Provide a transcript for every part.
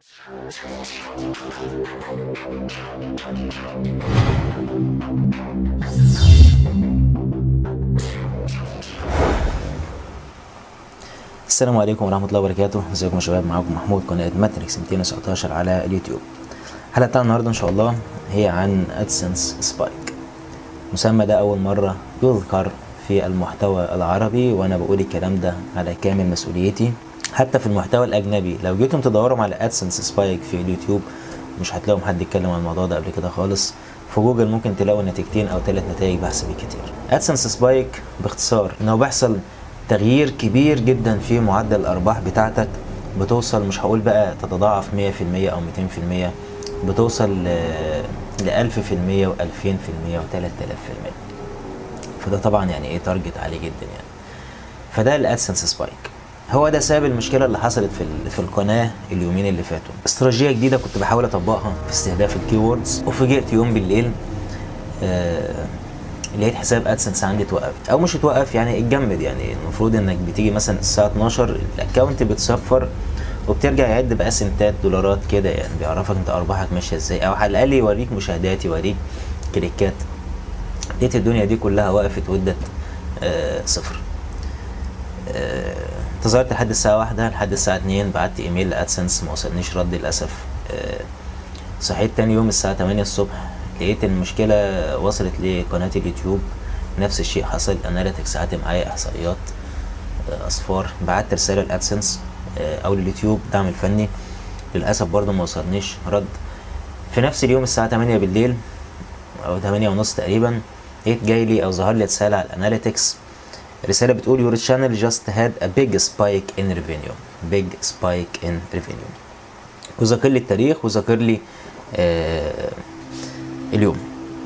السلام عليكم ورحمة الله وبركاته ازيكم يا شباب معاكم محمود قناة ماتريكس 219 على اليوتيوب الحلقة بتاعنا النهاردة ان شاء الله هي عن ادسنس سبايك مسمى ده اول مرة يذكر في المحتوى العربي وانا بقول الكلام ده على كامل مسؤوليتي حتى في المحتوى الاجنبي لو جيتم تدوروا على ادسنس سبايك في اليوتيوب مش هتلاقوا حد يتكلم عن الموضوع ده قبل كده خالص في جوجل ممكن تلاقوا نتيجتين او ثلاث نتائج بحث بالكتير ادسنس سبايك باختصار انه بيحصل تغيير كبير جدا في معدل الارباح بتاعتك بتوصل مش هقول بقى تتضاعف 100% او 200% بتوصل ل 1000% و2000% و3000% فده طبعا يعني ايه تارجت عالي جدا يعني فده الادسنس سبايك هو ده سبب المشكله اللي حصلت في ال- في القناه اليومين اللي فاتوا استراتيجيه جديده كنت بحاول اطبقها في استهداف الكيوردز وفوجئت يوم بالليل آه لقيت حساب ادسنس عندي اتوقف او مش اتوقف يعني اتجمد يعني المفروض انك بتيجي مثلا الساعه 12 الاكونت بيتصفر وبترجع يعد بقى سنتات دولارات كده يعني بيعرفك انت ارباحك ماشيه ازاي او على الاقل يوريك مشاهدات يوريك كليكات لقيت الدنيا دي كلها وقفت ودت آه صفر آه، انتظرت لحد الساعة واحدة لحد الساعة اتنين بعت ايميل لادسنس ما وصلنيش رد للأسف آه، صحيت تاني يوم الساعة تمانية الصبح لقيت المشكلة وصلت لقناة اليوتيوب نفس الشيء حصل اناليتكس قعدت معايا احصائيات آه، اصفار بعت رسالة لادسنس آه، او لليوتيوب دعم الفني للأسف برضه ما وصلنيش رد في نفس اليوم الساعة 8 بالليل او 8 ونص تقريبا لقيت جاي لي او ظهر لي رسالة على الاناليتكس رسالة بتقول your channel just had a big spike in revenue big spike in revenue وذاكر لي التاريخ وذاكر لي آه اليوم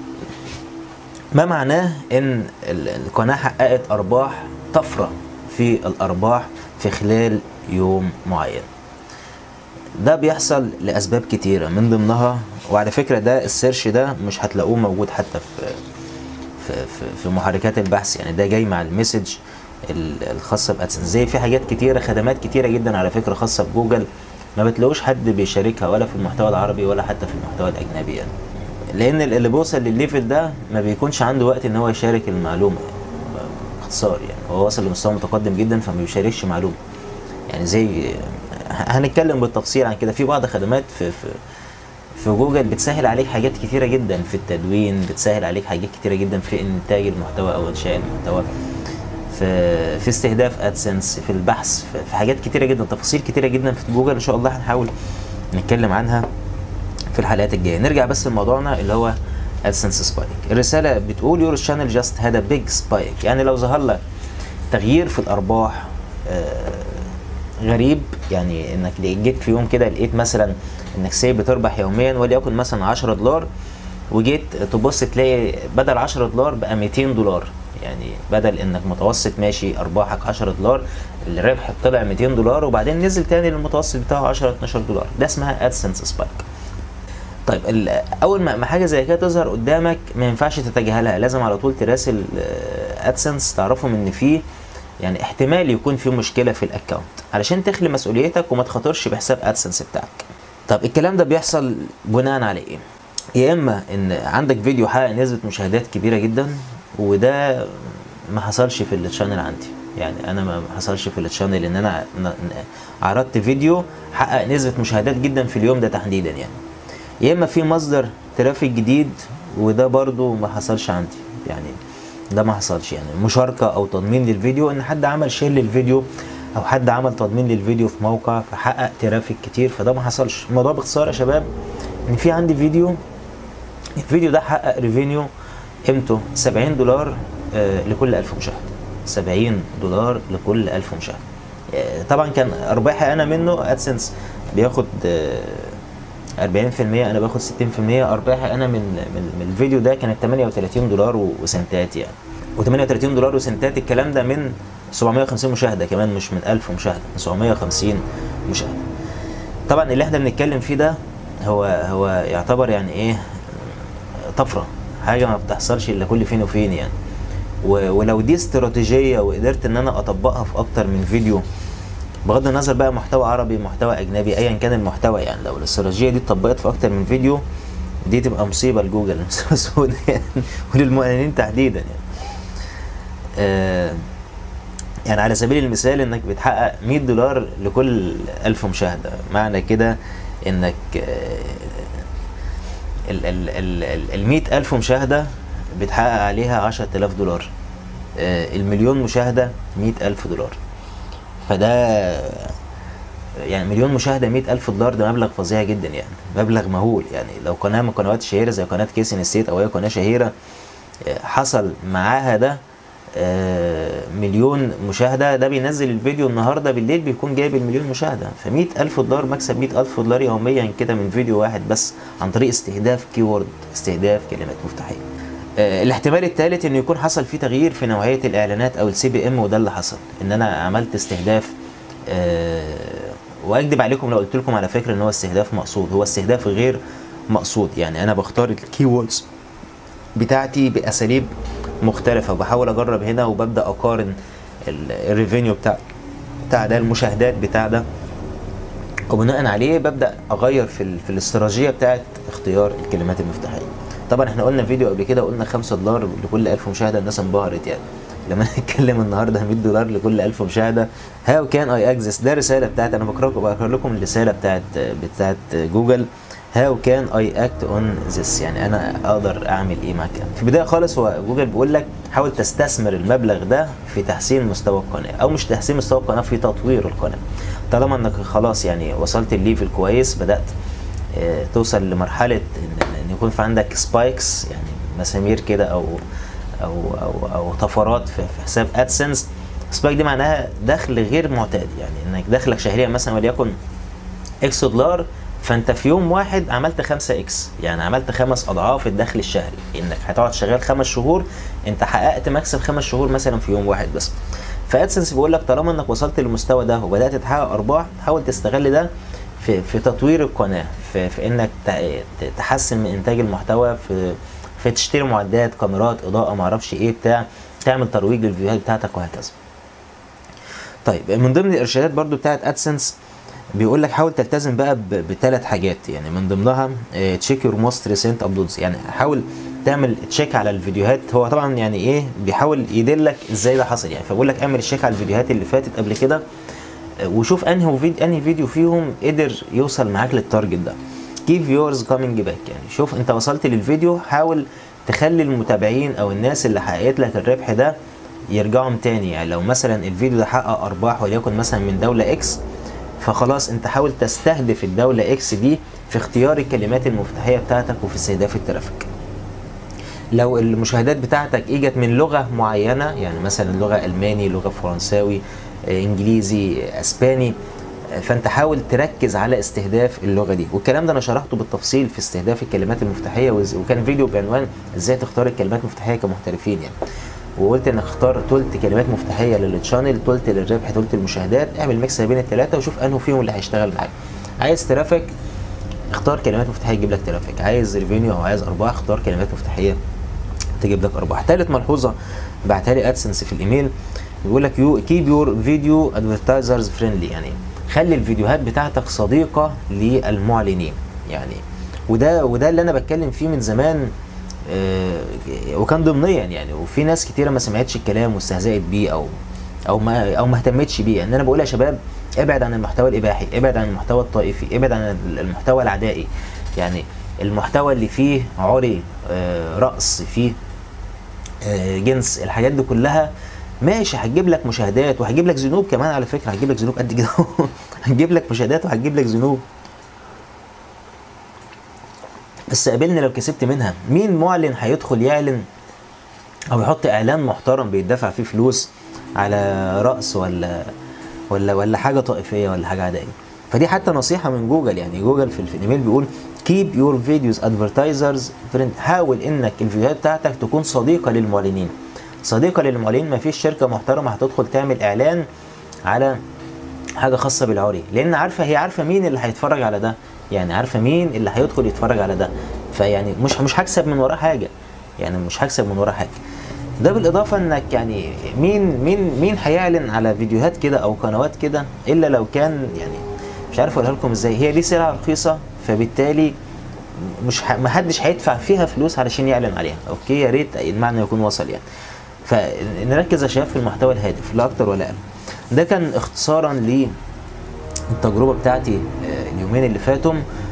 ما معناه ان ال- القناة حققت ارباح طفرة في الارباح في خلال يوم معين ده بيحصل لاسباب كتيرة من ضمنها وعلى فكرة ده السيرش ده مش هتلاقوه موجود حتى في في في, في محركات البحث يعني ده جاي مع المسج ال- الخاصه بادسنس زي في حاجات كتيره خدمات كتيره جدا على فكره خاصه بجوجل ما بتلاقوش حد بيشاركها ولا في المحتوى العربي ولا حتى في المحتوى الاجنبي يعني لان ال- اللي بيوصل للليفل ده ما بيكونش عنده وقت ان هو يشارك المعلومه يعني باختصار يعني هو وصل لمستوى متقدم جدا فما بيشاركش معلومه يعني زي هنتكلم بالتفصيل عن كده في بعض خدمات في في في جوجل بتسهل عليك حاجات كتيرة جدا في التدوين بتسهل عليك حاجات كتيرة جدا في انتاج المحتوى او انشاء المحتوى في في استهداف ادسنس في البحث في, في حاجات كتيرة جدا تفاصيل كتيرة جدا في جوجل ان شاء الله هنحاول نتكلم عنها في الحلقات الجاية نرجع بس لموضوعنا اللي هو ادسنس سبايك الرسالة بتقول يور شانل جاست هاد ا بيج سبايك يعني لو ظهر لك تغيير في الارباح آه غريب يعني انك جيت في يوم كده لقيت مثلا انك سي بتربح يوميا وليكن مثلا 10 دولار وجيت تبص تلاقي بدل 10 دولار بقى 200 دولار يعني بدل انك متوسط ماشي ارباحك 10 دولار الربح طلع 200 دولار وبعدين نزل تاني للمتوسط بتاعه 10 12 دولار ده اسمها ادسنس سبايك طيب ال- اول ما ما حاجه زي كده تظهر قدامك ما ينفعش تتجاهلها لازم على طول تراسل ادسنس تعرفهم ان في يعني احتمال يكون في مشكله في الاكونت علشان تخلي مسؤوليتك وما تخاطرش بحساب ادسنس بتاعك طب الكلام ده بيحصل بناء على ايه يا اما ان عندك فيديو حقق نسبه مشاهدات كبيره جدا وده ما حصلش في التشانل عندي يعني انا ما حصلش في التشانل ان انا ن- ن- عرضت فيديو حقق نسبه مشاهدات جدا في اليوم ده تحديدا يعني يا اما في مصدر ترافيك جديد وده برضو ما حصلش عندي يعني ده ما حصلش يعني مشاركة او تضمين للفيديو ان حد عمل شير للفيديو او حد عمل تضمين للفيديو في موقع فحقق ترافيك كتير فده ما حصلش الموضوع باختصار يا شباب ان في عندي فيديو الفيديو ده حقق ريفينيو قيمته 70 دولار آه، لكل 1000 مشاهدة 70 دولار لكل 1000 مشاهدة آه، طبعا كان ارباحي انا منه ادسنس بياخد آه، 40% انا باخد 60% ارباحي انا من من, من الفيديو ده كانت 38 دولار و- وسنتات يعني و38 دولار وسنتات الكلام ده من 750 مشاهده كمان مش من 1000 مشاهده من 750 مشاهده طبعا اللي احنا بنتكلم فيه ده هو هو يعتبر يعني ايه طفره حاجه ما بتحصلش الا كل فين وفين يعني و- ولو دي استراتيجيه وقدرت ان انا اطبقها في اكتر من فيديو بغض النظر بقى محتوى عربي محتوى اجنبي ايا كان المحتوى يعني لو الاستراتيجيه دي اتطبقت في اكتر من فيديو دي تبقى مصيبه لجوجل مصيبه سوداء يعني وللمعلنين تحديدا يعني آه يعني على سبيل المثال انك بتحقق 100 دولار لكل 1000 مشاهده معنى كده انك آه ال ال ال ال 100000 مشاهده بتحقق عليها 10000 دولار آه المليون مشاهده 100000 دولار فده يعني مليون مشاهدة مئة ألف دولار ده مبلغ فظيع جدا يعني مبلغ مهول يعني لو قناة من القنوات الشهيرة زي قناة كيسن ستيت أو أي قناة شهيرة حصل معاها ده مليون مشاهدة ده بينزل الفيديو النهاردة بالليل بيكون جايب المليون مشاهدة فمئة ألف دولار مكسب مئة ألف دولار يوميا كده من فيديو واحد بس عن طريق استهداف كيورد استهداف كلمات مفتاحية الاحتمال الثالث انه يكون حصل فيه تغيير في نوعيه الاعلانات او السي بي ام وده اللي حصل ان انا عملت استهداف أه واكذب عليكم لو قلت لكم على فكره ان هو استهداف مقصود هو استهداف غير مقصود يعني انا بختار الكي ووردز بتاعتي باساليب مختلفه وبحاول اجرب هنا وببدا اقارن الريفينيو بتاع بتاع ده المشاهدات بتاع ده وبناء عليه ببدا اغير في ال... في الاستراتيجيه بتاعت اختيار الكلمات المفتاحيه طبعا احنا قلنا فيديو قبل كده قلنا 5 دولار لكل 1000 مشاهده الناس انبهرت يعني لما نتكلم النهارده 100 دولار لكل 1000 مشاهده هاو كان اي اكزيست ده رساله بتاعت انا بقرا بقرا لكم الرساله بتاعت بتاعت جوجل هاو كان اي اكت اون ذس يعني انا اقدر اعمل ايه مع كده في البدايه خالص هو جوجل بيقول لك حاول تستثمر المبلغ ده في تحسين مستوى القناه او مش تحسين مستوى القناه في تطوير القناه طالما انك خلاص يعني وصلت الليفل كويس بدات اه توصل لمرحله ان, إن يكون في عندك سبايكس يعني مسامير كده او او او او طفرات في حساب ادسنس سبايك دي معناها دخل غير معتاد يعني انك دخلك شهريا مثلا وليكن اكس دولار فانت في يوم واحد عملت 5 اكس يعني عملت خمس اضعاف الدخل الشهري انك هتقعد شغال خمس شهور انت حققت مكسب خمس شهور مثلا في يوم واحد بس فادسنس بيقول لك طالما انك وصلت للمستوى ده وبدات تحقق ارباح حاول تستغل ده في في تطوير القناه في, في انك تحسن من انتاج المحتوى في في تشتري معدات كاميرات اضاءه معرفش ايه بتاع تعمل ترويج للفيديوهات بتاعتك وهكذا طيب من ضمن الارشادات برضو بتاعت ادسنس بيقول لك حاول تلتزم بقى بثلاث حاجات يعني من ضمنها تشيك يور موست ريسنت ابلودز يعني حاول تعمل تشيك على الفيديوهات هو طبعا يعني ايه بيحاول يدلك ازاي ده حصل يعني فبقول لك اعمل تشيك على الفيديوهات اللي فاتت قبل كده وشوف انهي فيديو انهي فيديو فيهم قدر يوصل معاك للتارجت ده كيف فيورز كامينج باك يعني شوف انت وصلت للفيديو حاول تخلي المتابعين او الناس اللي حققت لك الربح ده يرجعوا تاني يعني لو مثلا الفيديو ده حقق ارباح وليكن مثلا من دوله اكس فخلاص انت حاول تستهدف الدوله اكس دي في اختيار الكلمات المفتاحيه بتاعتك وفي استهداف الترافيك لو المشاهدات بتاعتك اجت من لغه معينه يعني مثلا لغه الماني لغه فرنساوي انجليزي اسباني فانت حاول تركز على استهداف اللغه دي والكلام ده انا شرحته بالتفصيل في استهداف الكلمات المفتاحيه وكان فيديو بعنوان ازاي تختار الكلمات المفتاحيه كمحترفين يعني وقلت انك اختار تلت كلمات مفتاحيه للتشانل تلت للربح تلت المشاهدات اعمل ميكس بين الثلاثه وشوف انه فيهم اللي هيشتغل معاك عايز ترافيك اختار كلمات مفتاحيه تجيب لك ترافيك عايز ريفينيو او عايز ارباح اختار كلمات مفتاحيه تجيب لك ارباح ثالث ملحوظه بعتها لي ادسنس في الايميل بيقول لك يو كيب يور فيديو ادفرتايزرز فريندلي يعني خلي الفيديوهات بتاعتك صديقه للمعلنين يعني وده وده اللي انا بتكلم فيه من زمان آه وكان ضمنيا يعني وفي ناس كتيره ما سمعتش الكلام واستهزأت بيه او او ما او ما اهتمتش بيه يعني انا بقول يا شباب ابعد عن المحتوى الاباحي ابعد عن المحتوى الطائفي ابعد عن المحتوى العدائي يعني المحتوى اللي فيه عري آه رقص فيه آه جنس الحاجات دي كلها ماشي هتجيب لك مشاهدات وهتجيب لك ذنوب كمان على فكره هتجيب لك ذنوب قد كده هتجيب لك مشاهدات وهتجيب لك ذنوب بس قابلني لو كسبت منها مين معلن هيدخل يعلن او يحط اعلان محترم بيدفع فيه فلوس على رقص ولا ولا ولا حاجه طائفيه ولا حاجه عاديه فدي حتى نصيحه من جوجل يعني جوجل في الايميل بيقول keep your videos advertisers friend حاول انك الفيديوهات بتاعتك تكون صديقه للمعلنين صديقه للمعلنين ما فيش شركه محترمه هتدخل تعمل اعلان على حاجه خاصه بالعري لان عارفه هي عارفه مين اللي هيتفرج على ده يعني عارفه مين اللي هيدخل يتفرج على ده فيعني مش مش هكسب من وراه حاجه يعني مش هكسب من وراه حاجه ده بالاضافه انك يعني مين مين مين هيعلن على فيديوهات كده او قنوات كده الا لو كان يعني مش عارف اقولها لكم ازاي هي دي سلعه رخيصه فبالتالي مش ح... محدش هيدفع فيها فلوس علشان يعلن عليها اوكي يا ريت المعنى يكون وصل يعني فنركز يا شباب في المحتوى الهادف لا اكتر ولا اقل ده كان اختصارا للتجربه بتاعتي آه، اليومين اللي فاتوا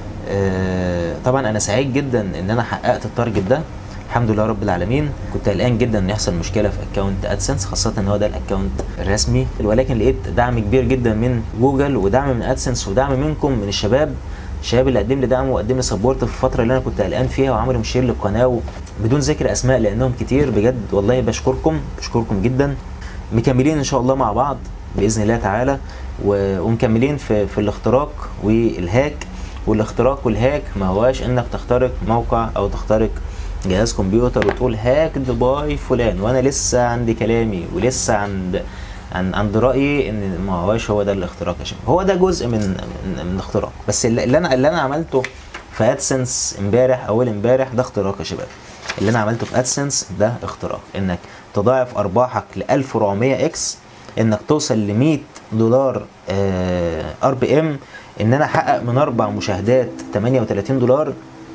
آه، طبعا انا سعيد جدا ان انا حققت التارجت ده الحمد لله رب العالمين كنت قلقان جدا ان يحصل مشكله في اكونت ادسنس خاصه ان هو ده الاكونت الرسمي ولكن لقيت دعم كبير جدا من جوجل ودعم من ادسنس ودعم منكم من الشباب الشباب اللي قدم لي دعم وقدم لي سبورت في الفتره اللي انا كنت قلقان فيها وعملوا شير للقناه بدون ذكر اسماء لانهم كتير بجد والله بشكركم بشكركم جدا مكملين ان شاء الله مع بعض باذن الله تعالى و- ومكملين في في الاختراق والهاك والاختراق والهاك ما هواش انك تخترق موقع او تخترق جهاز كمبيوتر وتقول هاكد باي فلان وانا لسه عندي كلامي ولسه عند عن عند رايي ان ما هواش هو ده الاختراق يا شباب هو ده جزء من من, من الاختراق بس اللي اللي انا اللي انا عملته في ادسنس امبارح اول امبارح ده اختراق يا شباب اللي انا عملته في ادسنس ده اختراق انك تضاعف ارباحك ل 1400 اكس انك توصل ل 100 دولار ار بي ام ان انا احقق من اربع مشاهدات 38 دولار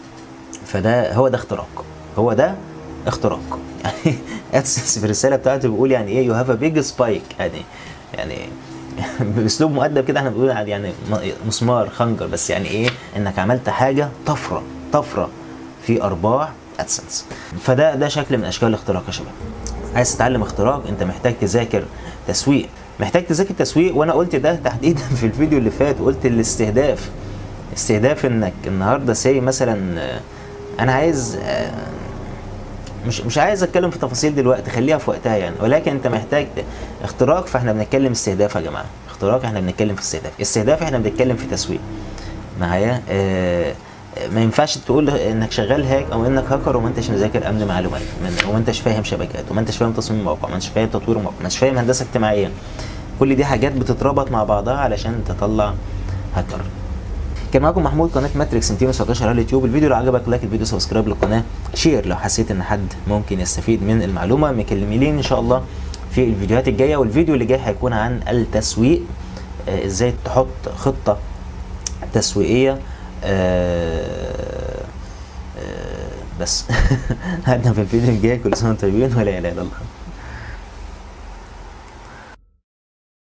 فده هو ده اختراق هو ده اختراق يعني ادسنس في الرساله بتاعته بيقول يعني ايه يو هاف ا بيج سبايك يعني يعني باسلوب مؤدب كده احنا بنقول يعني م- مسمار خنجر بس يعني ايه انك عملت حاجه طفره طفره في ارباح ادسنس فده ده شكل من اشكال الاختراق يا شباب عايز تتعلم اختراق انت محتاج تذاكر تسويق محتاج تذاكر تسويق وانا قلت ده تحديدا في الفيديو اللي فات قلت الاستهداف استهداف انك النهارده سي مثلا آه، انا عايز آه، مش مش عايز اتكلم في تفاصيل دلوقتي خليها في وقتها يعني ولكن انت محتاج اختراق فاحنا بنتكلم استهداف يا جماعه اختراق احنا بنتكلم في استهداف استهداف احنا بنتكلم في تسويق معايا آه ما ينفعش تقول انك شغال هاك او انك هاكر وما انتش مذاكر امن معلومات من- وما انتش فاهم شبكات وما انتش فاهم تصميم موقع وما انتش فاهم تطوير موقع وما انتش فاهم هندسه اجتماعيه كل دي حاجات بتتربط مع بعضها علشان تطلع هاكر كان معاكم محمود قناه ماتريكس 219 على اليوتيوب الفيديو لو عجبك لايك الفيديو سبسكرايب للقناه شير لو حسيت ان حد ممكن يستفيد من المعلومه مكلمين ان شاء الله في الفيديوهات الجايه والفيديو اللي جاي هيكون عن التسويق آه، ازاي تحط خطه تسويقيه آه، آه، بس هدنا في الفيديو الجاي كل سنه وانتم طيبين ولا اله الا الله